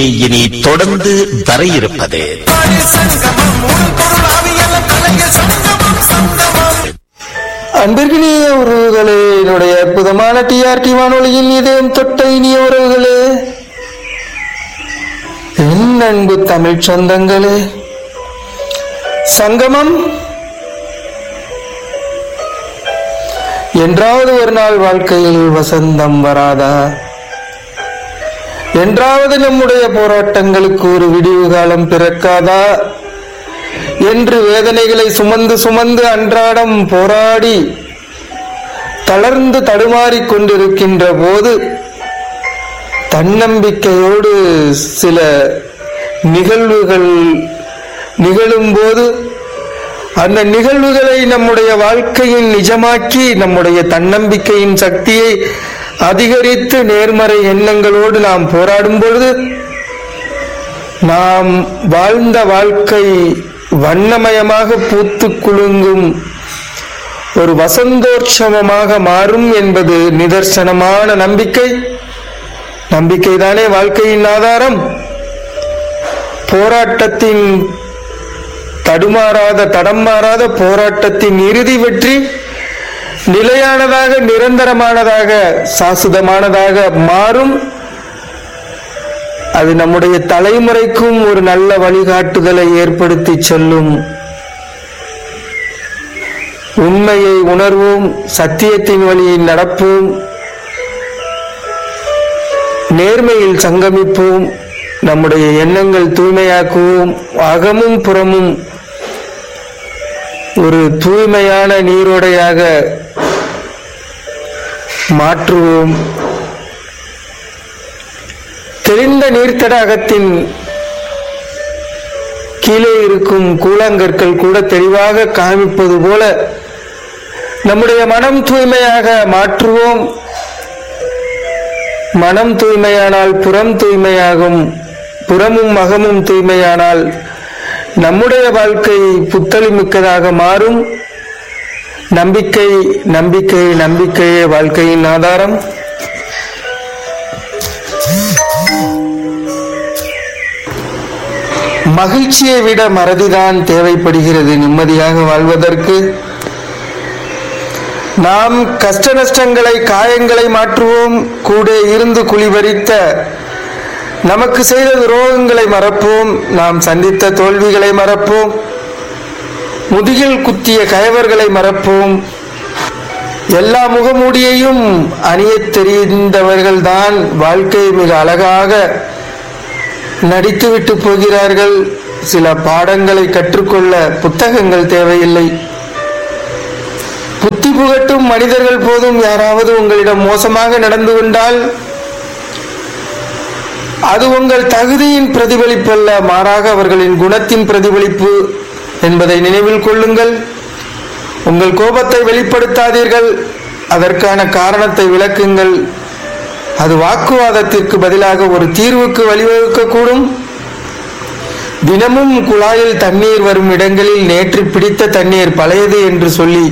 இனி தொடர்ந்து வர இருப்பது அன்பிற்கினிய உறவுகளே என்னுடைய அற்புதமான டிஆர்டி வானொலியின் இதயம் தொட்ட இனிய உறவுகளே என் அன்பு தமிழ் சொந்தங்களே சங்கமம் என்றாவது ஒரு நாள் வாழ்க்கையில் வசந்தம் வராதா என்றாவது நம்முடைய போராட்டங்களுக்கு ஒரு விடிவு காலம் பிறக்காதா என்று வேதனைகளை சுமந்து சுமந்து அன்றாடம் போராடி தளர்ந்து தடுமாறிக் கொண்டிருக்கின்ற போது தன்னம்பிக்கையோடு சில நிகழ்வுகள் நிகழும்போது அந்த நிகழ்வுகளை நம்முடைய வாழ்க்கையின் நிஜமாக்கி நம்முடைய தன்னம்பிக்கையின் சக்தியை அதிகரித்து நேர்மறை எண்ணங்களோடு நாம் போராடும் பொழுது நாம் வாழ்ந்த வாழ்க்கை வண்ணமயமாக பூத்து குலுங்கும் ஒரு வசந்தோற்சவமாக மாறும் என்பது நிதர்சனமான நம்பிக்கை நம்பிக்கைதானே வாழ்க்கையின் ஆதாரம் போராட்டத்தின் தடுமாறாத தடம் மாறாத போராட்டத்தின் இறுதி வெற்றி நிலையானதாக நிரந்தரமானதாக சாசுதமானதாக மாறும் அது நம்முடைய தலைமுறைக்கும் ஒரு நல்ல வழிகாட்டுதலை ஏற்படுத்தி செல்லும் உண்மையை உணர்வோம் சத்தியத்தின் வழியில் நடப்போம் நேர்மையில் சங்கமிப்போம் நம்முடைய எண்ணங்கள் தூய்மையாக்குவோம் அகமும் புறமும் ஒரு தூய்மையான நீரோடையாக மாற்றுவோம் தெளிந்த நீர்த்தடாகத்தின் கீழே இருக்கும் கூழாங்கற்கள் கூட தெளிவாக காமிப்பது போல நம்முடைய மனம் தூய்மையாக மாற்றுவோம் மனம் தூய்மையானால் புறம் தூய்மையாகும் புறமும் அகமும் தூய்மையானால் நம்முடைய வாழ்க்கை புத்தளிமிக்கதாக மாறும் நம்பிக்கை நம்பிக்கை நம்பிக்கையே வாழ்க்கையின் ஆதாரம் மகிழ்ச்சியை விட மறதிதான் தேவைப்படுகிறது நிம்மதியாக வாழ்வதற்கு நாம் கஷ்ட நஷ்டங்களை காயங்களை மாற்றுவோம் கூட இருந்து குழிபறித்த நமக்கு செய்த துரோகங்களை மறப்போம் நாம் சந்தித்த தோல்விகளை மறப்போம் முதுகில் குத்திய கயவர்களை மறப்போம் எல்லா முகமூடியையும் அணியத் தெரிந்தவர்கள்தான் வாழ்க்கையை மிக அழகாக நடித்துவிட்டு போகிறார்கள் சில பாடங்களை கற்றுக்கொள்ள புத்தகங்கள் தேவையில்லை புத்தி புகட்டும் மனிதர்கள் போதும் யாராவது உங்களிடம் மோசமாக நடந்து கொண்டால் அது உங்கள் தகுதியின் பிரதிபலிப்பல்ல மாறாக அவர்களின் குணத்தின் பிரதிபலிப்பு என்பதை நினைவில் கொள்ளுங்கள் உங்கள் கோபத்தை வெளிப்படுத்தாதீர்கள் அதற்கான காரணத்தை விளக்குங்கள் அது வாக்குவாதத்திற்கு பதிலாக ஒரு தீர்வுக்கு வழிவகுக்கக்கூடும் தினமும் குழாயில் தண்ணீர் வரும் இடங்களில் நேற்று பிடித்த தண்ணீர் பழையது என்று சொல்லி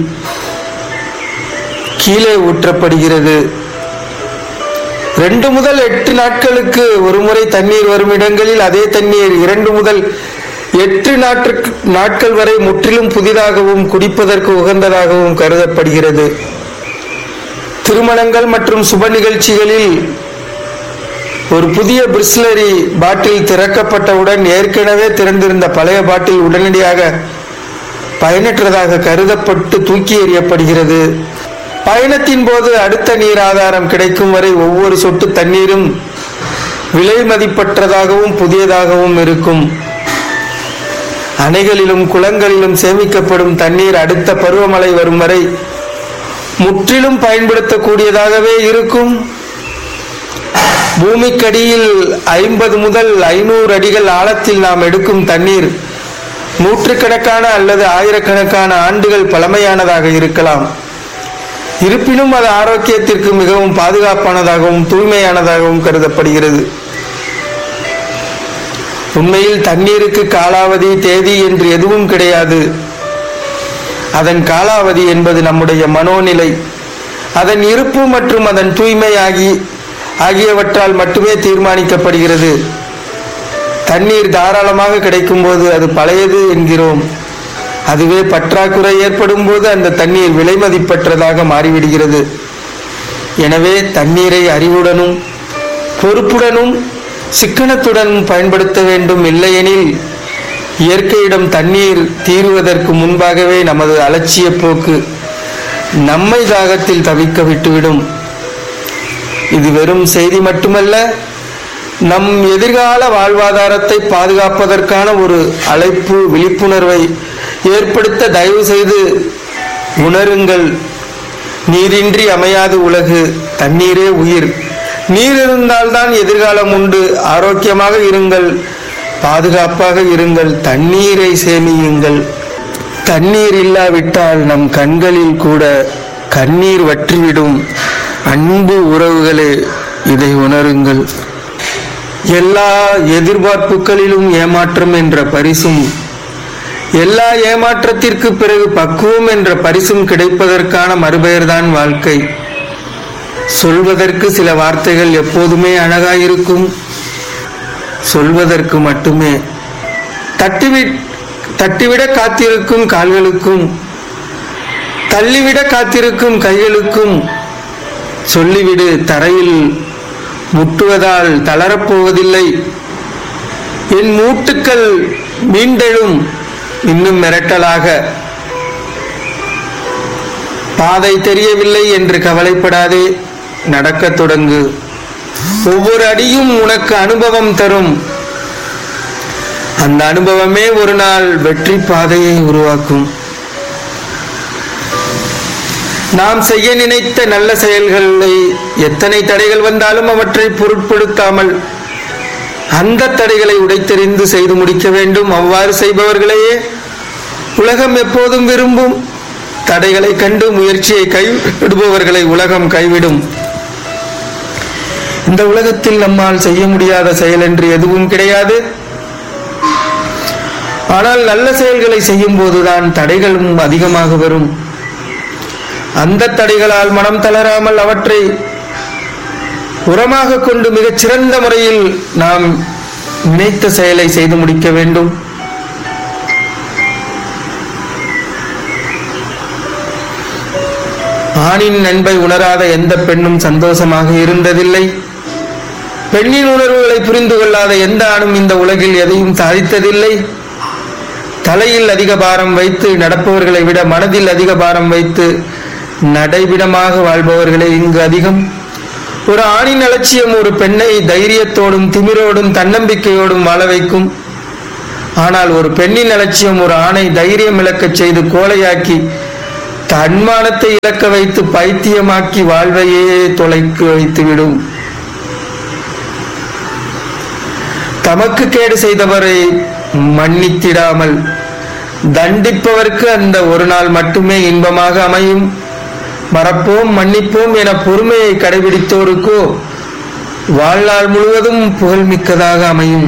கீழே ஊற்றப்படுகிறது ரெண்டு முதல் எட்டு நாட்களுக்கு ஒரு முறை தண்ணீர் வரும் இடங்களில் அதே தண்ணீர் இரண்டு முதல் எட்டு நாட்களுக்கு நாட்கள் வரை முற்றிலும் புதிதாகவும் குடிப்பதற்கு உகந்ததாகவும் கருதப்படுகிறது திருமணங்கள் மற்றும் சுப நிகழ்ச்சிகளில் ஒரு புதிய பிரிஸ்லரி பாட்டில் திறக்கப்பட்டவுடன் ஏற்கனவே திறந்திருந்த பழைய பாட்டில் உடனடியாக பயனற்றதாக கருதப்பட்டு தூக்கி எறியப்படுகிறது பயணத்தின் போது அடுத்த நீர் ஆதாரம் கிடைக்கும் வரை ஒவ்வொரு சொட்டு தண்ணீரும் விலை மதிப்பற்றதாகவும் புதியதாகவும் இருக்கும் அணைகளிலும் குளங்களிலும் சேமிக்கப்படும் தண்ணீர் அடுத்த பருவமழை வரும் வரை முற்றிலும் பயன்படுத்தக்கூடியதாகவே இருக்கும் பூமிக்கடியில் ஐம்பது முதல் ஐநூறு அடிகள் ஆழத்தில் நாம் எடுக்கும் தண்ணீர் நூற்றுக்கணக்கான அல்லது ஆயிரக்கணக்கான ஆண்டுகள் பழமையானதாக இருக்கலாம் இருப்பினும் அது ஆரோக்கியத்திற்கு மிகவும் பாதுகாப்பானதாகவும் தூய்மையானதாகவும் கருதப்படுகிறது உண்மையில் தண்ணீருக்கு காலாவதி தேதி என்று எதுவும் கிடையாது அதன் காலாவதி என்பது நம்முடைய மனோநிலை அதன் இருப்பு மற்றும் அதன் தூய்மை ஆகி ஆகியவற்றால் மட்டுமே தீர்மானிக்கப்படுகிறது தண்ணீர் தாராளமாக கிடைக்கும் போது அது பழையது என்கிறோம் அதுவே பற்றாக்குறை ஏற்படும் போது அந்த தண்ணீர் விலை மதிப்பற்றதாக மாறிவிடுகிறது எனவே தண்ணீரை அறிவுடனும் பொறுப்புடனும் சிக்கனத்துடனும் பயன்படுத்த வேண்டும் இல்லையெனில் இயற்கையிடம் தண்ணீர் தீருவதற்கு முன்பாகவே நமது அலட்சிய போக்கு நம்மை தாகத்தில் தவிக்க விட்டுவிடும் இது வெறும் செய்தி மட்டுமல்ல நம் எதிர்கால வாழ்வாதாரத்தை பாதுகாப்பதற்கான ஒரு அழைப்பு விழிப்புணர்வை ஏற்படுத்த தயவு செய்து உணருங்கள் நீரின்றி அமையாது உலகு தண்ணீரே உயிர் நீர் இருந்தால்தான் எதிர்காலம் உண்டு ஆரோக்கியமாக இருங்கள் பாதுகாப்பாக இருங்கள் தண்ணீரை சேமியுங்கள் தண்ணீர் இல்லாவிட்டால் நம் கண்களில் கூட கண்ணீர் வற்றிவிடும் அன்பு உறவுகளே இதை உணருங்கள் எல்லா எதிர்பார்ப்புகளிலும் ஏமாற்றம் என்ற பரிசும் எல்லா ஏமாற்றத்திற்கு பிறகு பக்குவம் என்ற பரிசும் கிடைப்பதற்கான மறுபெயர்தான் வாழ்க்கை சொல்வதற்கு சில வார்த்தைகள் எப்போதுமே அழகாயிருக்கும் சொல்வதற்கு மட்டுமே தட்டிவி தட்டிவிட காத்திருக்கும் கால்களுக்கும் தள்ளிவிட காத்திருக்கும் கைகளுக்கும் சொல்லிவிடு தரையில் முட்டுவதால் தளரப்போவதில்லை என் மூட்டுக்கள் மீண்டெழும் இன்னும் மிரட்டலாக பாதை தெரியவில்லை என்று கவலைப்படாதே நடக்கத் தொடங்கு ஒவ்வொரு அடியும் உனக்கு அனுபவம் தரும் அந்த அனுபவமே ஒரு நாள் வெற்றி பாதையை உருவாக்கும் நாம் செய்ய நினைத்த நல்ல செயல்களை எத்தனை தடைகள் வந்தாலும் அவற்றை பொருட்படுத்தாமல் அந்த தடைகளை உடைத்தெறிந்து செய்து முடிக்க வேண்டும் அவ்வாறு செய்பவர்களையே உலகம் எப்போதும் விரும்பும் தடைகளை கண்டு முயற்சியை கைவிடுபவர்களை உலகம் கைவிடும் இந்த உலகத்தில் நம்மால் செய்ய முடியாத செயல் என்று எதுவும் கிடையாது ஆனால் நல்ல செயல்களை செய்யும் போதுதான் தடைகளும் அதிகமாக வரும் அந்த தடைகளால் மனம் தளராமல் அவற்றை உரமாக கொண்டு மிகச் சிறந்த முறையில் நாம் நினைத்த செயலை செய்து முடிக்க வேண்டும் ஆணின் அன்பை உணராத எந்த பெண்ணும் சந்தோஷமாக இருந்ததில்லை பெண்ணின் உணர்வுகளை புரிந்து கொள்ளாத எந்த ஆணும் இந்த உலகில் எதையும் சாதித்ததில்லை தலையில் அதிக பாரம் வைத்து நடப்பவர்களை விட மனதில் அதிக பாரம் வைத்து நடைபிடமாக வாழ்பவர்களே இங்கு அதிகம் ஒரு ஆணின் அலட்சியம் ஒரு பெண்ணை தைரியத்தோடும் திமிரோடும் தன்னம்பிக்கையோடும் வாழ வைக்கும் ஆனால் ஒரு பெண்ணின் அலட்சியம் ஒரு ஆணை தைரியம் இழக்கச் செய்து கோலையாக்கி தன்மானத்தை இழக்க வைத்து பைத்தியமாக்கி வாழ்வையே தொலைக்கு வைத்துவிடும் தமக்கு கேடு செய்தவரை மன்னித்திடாமல் தண்டிப்பவர்க்கு அந்த ஒரு நாள் மட்டுமே இன்பமாக அமையும் மறப்போம் மன்னிப்போம் என பொறுமையை கடைபிடித்தோருக்கோ வாழ்நாள் முழுவதும் புகழ்மிக்கதாக அமையும்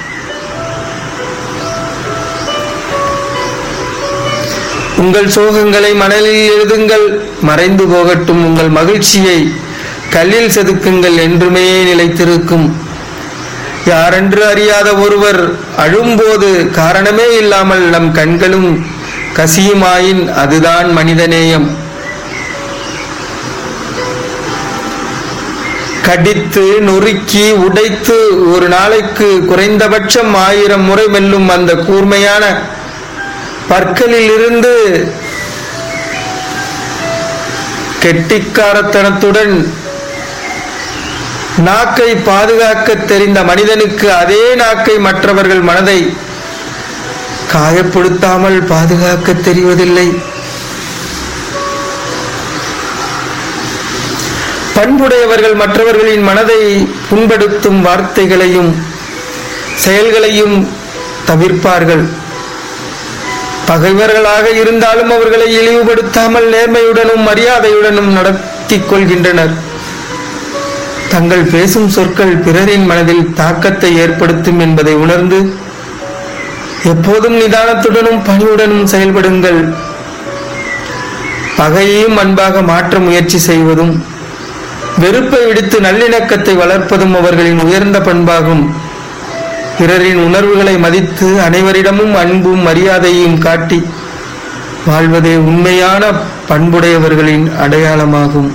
உங்கள் சோகங்களை மணலில் எழுதுங்கள் மறைந்து போகட்டும் உங்கள் மகிழ்ச்சியை கல்லில் செதுக்குங்கள் என்றுமே நிலைத்திருக்கும் யாரென்று அறியாத ஒருவர் அழும்போது காரணமே இல்லாமல் நம் கண்களும் கசியுமாயின் அதுதான் மனிதநேயம் கடித்து நொறுக்கி உடைத்து ஒரு நாளைக்கு குறைந்தபட்சம் ஆயிரம் முறை வெல்லும் அந்த கூர்மையான பற்களில் இருந்து கெட்டிக்காரத்தனத்துடன் நாக்கை பாதுகாக்க தெரிந்த மனிதனுக்கு அதே நாக்கை மற்றவர்கள் மனதை காயப்படுத்தாமல் பாதுகாக்க தெரிவதில்லை பண்புடையவர்கள் மற்றவர்களின் மனதை புண்படுத்தும் வார்த்தைகளையும் செயல்களையும் தவிர்ப்பார்கள் பகைவர்களாக இருந்தாலும் அவர்களை இழிவுபடுத்தாமல் நேர்மையுடனும் மரியாதையுடனும் நடத்திக் கொள்கின்றனர் தங்கள் பேசும் சொற்கள் பிறரின் மனதில் தாக்கத்தை ஏற்படுத்தும் என்பதை உணர்ந்து எப்போதும் நிதானத்துடனும் பணிவுடனும் செயல்படுங்கள் பகையையும் அன்பாக மாற்ற முயற்சி செய்வதும் வெறுப்பை விடுத்து நல்லிணக்கத்தை வளர்ப்பதும் அவர்களின் உயர்ந்த பண்பாகும் பிறரின் உணர்வுகளை மதித்து அனைவரிடமும் அன்பும் மரியாதையும் காட்டி வாழ்வதே உண்மையான பண்புடையவர்களின் அடையாளமாகும்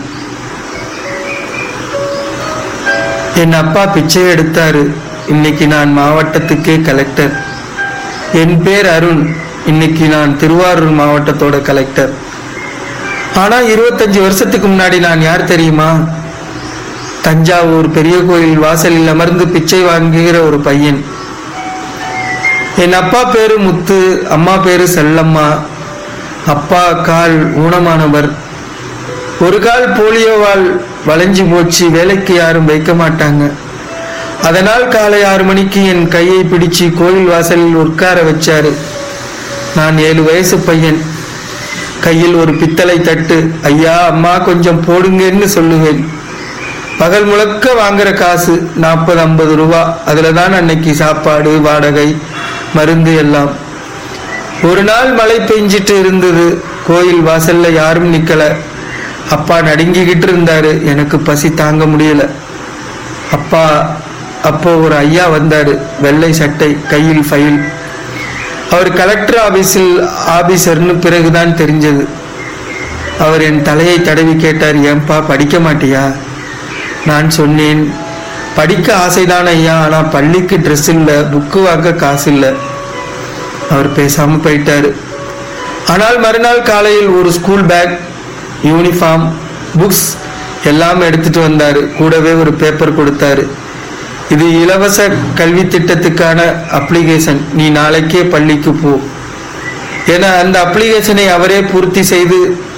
என் அப்பா பிச்சை எடுத்தாரு இன்னைக்கு நான் மாவட்டத்துக்கே கலெக்டர் என் பேர் அருண் இன்னைக்கு நான் திருவாரூர் மாவட்டத்தோட கலெக்டர் ஆனா இருபத்தஞ்சு வருஷத்துக்கு முன்னாடி நான் யார் தெரியுமா தஞ்சாவூர் பெரிய கோயில் வாசலில் அமர்ந்து பிச்சை வாங்குகிற ஒரு பையன் என் அப்பா பேரு முத்து அம்மா பேரு செல்லம்மா அப்பா கால் ஊனமானவர் ஒரு கால் போலியோவால் வளைஞ்சு போச்சு வேலைக்கு யாரும் வைக்க மாட்டாங்க அதனால் காலை ஆறு மணிக்கு என் கையை பிடிச்சு கோயில் வாசலில் உட்கார வச்சாரு நான் ஏழு வயசு பையன் கையில் ஒரு பித்தளை தட்டு ஐயா அம்மா கொஞ்சம் போடுங்கன்னு சொல்லுவேன் பகல் முழக்க வாங்குற காசு நாற்பது ஐம்பது ரூபா அதுல தான் அன்னைக்கு சாப்பாடு வாடகை மருந்து எல்லாம் ஒரு நாள் மழை பெஞ்சிட்டு இருந்தது கோயில் வாசல்ல யாரும் நிக்கல அப்பா நடுங்கிக்கிட்டு இருந்தாரு எனக்கு பசி தாங்க முடியல அப்பா அப்போ ஒரு ஐயா வந்தாரு வெள்ளை சட்டை கையில் ஃபைல் அவர் கலெக்டர் ஆபீஸில் ஆபீசர்னு பிறகுதான் தெரிஞ்சது அவர் என் தலையை தடவி கேட்டார் ஏன்பா படிக்க மாட்டியா நான் சொன்னேன் படிக்க ஆசைதான் ஐயா ஆனா பள்ளிக்கு ட்ரெஸ் இல்லை புக்கு வாங்க காசு இல்லை அவர் பேசாம போயிட்டாரு ஆனால் மறுநாள் காலையில் ஒரு ஸ்கூல் பேக் யூனிஃபார்ம் புக்ஸ் எல்லாம் எடுத்துட்டு வந்தாரு கூடவே ஒரு பேப்பர் கொடுத்தாரு இது இலவச கல்வி திட்டத்துக்கான அப்ளிகேஷன் நீ நாளைக்கே பள்ளிக்கு போ என அந்த அப்ளிகேஷனை அவரே பூர்த்தி செய்து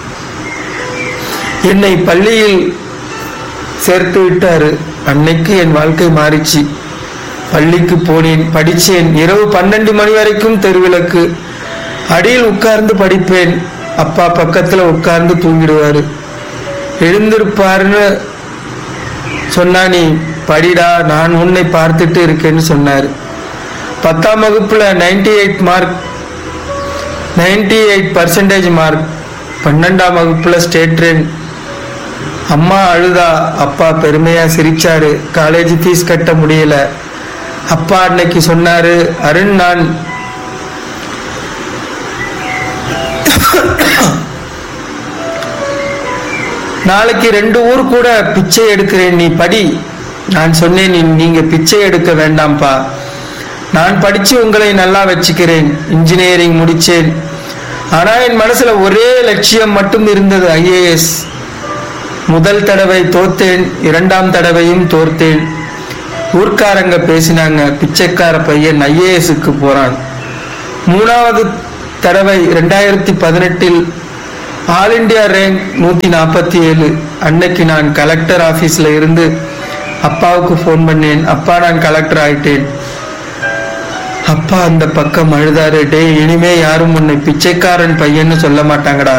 என்னை பள்ளியில் சேர்த்து விட்டாரு அன்னைக்கு என் வாழ்க்கை மாறிச்சு பள்ளிக்கு போனேன் படிச்சேன் இரவு பன்னெண்டு மணி வரைக்கும் தெருவிளக்கு அடியில் உட்கார்ந்து படிப்பேன் அப்பா பக்கத்துல உட்கார்ந்து தூங்கிடுவாரு எழுந்திருப்பாருன்னு சொன்னா நீ படிடா நான் உன்னை பார்த்துட்டு இருக்கேன்னு சொன்னாரு பத்தாம் வகுப்புல ninety eight mark ninety eight percentage mark பன்னெண்டாம் வகுப்புல ஸ்டேட் ரேங்க் அம்மா அழுதா அப்பா பெருமையா சிரிச்சாரு காலேஜ் ஃபீஸ் கட்ட முடியல அப்பா அன்னைக்கு சொன்னாரு அருண் நான் நாளைக்கு ரெண்டு ஊர் கூட பிச்சை எடுக்கிறேன் நீ படி நான் சொன்னேன் "நீ- நீங்க பிச்சை எடுக்க வேண்டாம்ப்பா நான் படிச்சு உங்களை நல்லா வச்சுக்கிறேன் இன்ஜினியரிங் முடிச்சேன் ஆனா என் மனசுல ஒரே லட்சியம் மட்டும் இருந்தது ஐஏஎஸ் முதல் தடவை தோத்தேன் இரண்டாம் தடவையும் தோர்த்தேன் ஊர்க்காரங்க பேசினாங்க பிச்சைக்கார பையன் ஐஏஎஸ்க்கு போறான் மூணாவது தடவை ரெண்டாயிரத்தி பதினெட்டில் ஆல் இந்தியா ரேங்க் நூத்தி நாற்பத்தி ஏழு அன்னைக்கு நான் கலெக்டர் ஆபீஸ்ல இருந்து அப்பாவுக்கு ஃபோன் பண்ணேன் அப்பா நான் கலெக்டர் ஆயிட்டேன் அப்பா அந்த பக்கம் அழுதாரு டேய் இனிமே யாரும் உன்னை பிச்சைக்காரன் பையன்னு சொல்ல மாட்டாங்கடா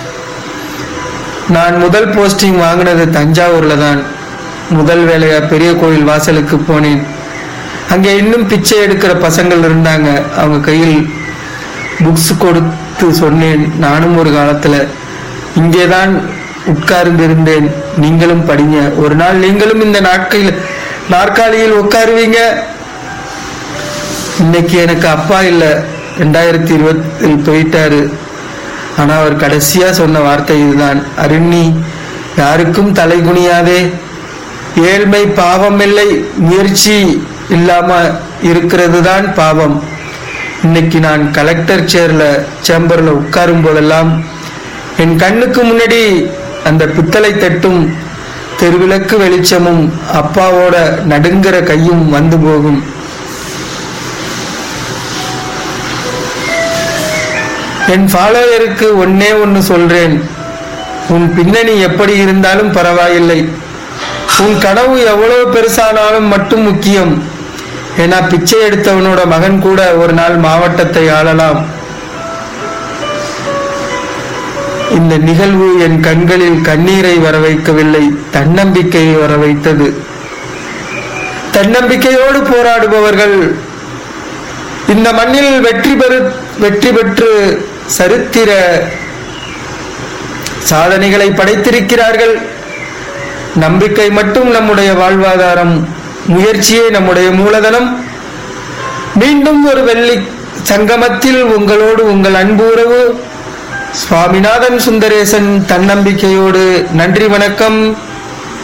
நான் முதல் போஸ்டிங் வாங்கினது தஞ்சாவூர்ல தான் முதல் வேலையா பெரிய கோயில் வாசலுக்கு போனேன் அங்கே இன்னும் பிச்சை எடுக்கிற பசங்கள் இருந்தாங்க அவங்க கையில் புக்ஸ் கொடுத்து சொன்னேன் நானும் ஒரு காலத்துல இங்கேதான் உட்கார்ந்து இருந்தேன் நீங்களும் படிங்க ஒரு நாள் நீங்களும் இந்த நாட்களில் நாற்காலியில் உட்காருவீங்க இன்னைக்கு எனக்கு அப்பா இல்ல ரெண்டாயிரத்தி இருபத்தில் போயிட்டாரு ஆனா அவர் கடைசியா சொன்ன வார்த்தை இதுதான் அருண்ணி யாருக்கும் தலை குனியாதே ஏழ்மை பாவம் இல்லை முயற்சி இல்லாம இருக்கிறது தான் பாவம் இன்னைக்கு நான் கலெக்டர் சேர்ல சேம்பர்ல உட்காரும் போதெல்லாம் என் கண்ணுக்கு முன்னாடி அந்த பித்தளை தட்டும் தெருவிளக்கு வெளிச்சமும் அப்பாவோட நடுங்கிற கையும் வந்து போகும் என் ஃபாலோவருக்கு ஒன்னே ஒன்னு சொல்றேன் உன் பின்னணி எப்படி இருந்தாலும் பரவாயில்லை உன் கனவு எவ்வளவு பெருசானாலும் மட்டும் முக்கியம் ஏன்னா பிச்சை எடுத்தவனோட மகன் கூட ஒரு நாள் மாவட்டத்தை ஆளலாம் இந்த நிகழ்வு என் கண்களில் கண்ணீரை வர வைக்கவில்லை தன்னம்பிக்கையை வர வைத்தது தன்னம்பிக்கையோடு போராடுபவர்கள் இந்த மண்ணில் வெற்றி பெறு வெற்றி பெற்று சரித்திர சாதனைகளை படைத்திருக்கிறார்கள் நம்பிக்கை மட்டும் நம்முடைய வாழ்வாதாரம் முயற்சியே நம்முடைய மூலதனம் மீண்டும் ஒரு வெள்ளி சங்கமத்தில் உங்களோடு உங்கள் அன்பு உறவு சுவாமிநாதன் சுந்தரேசன் தன்னம்பிக்கையோடு நன்றி வணக்கம்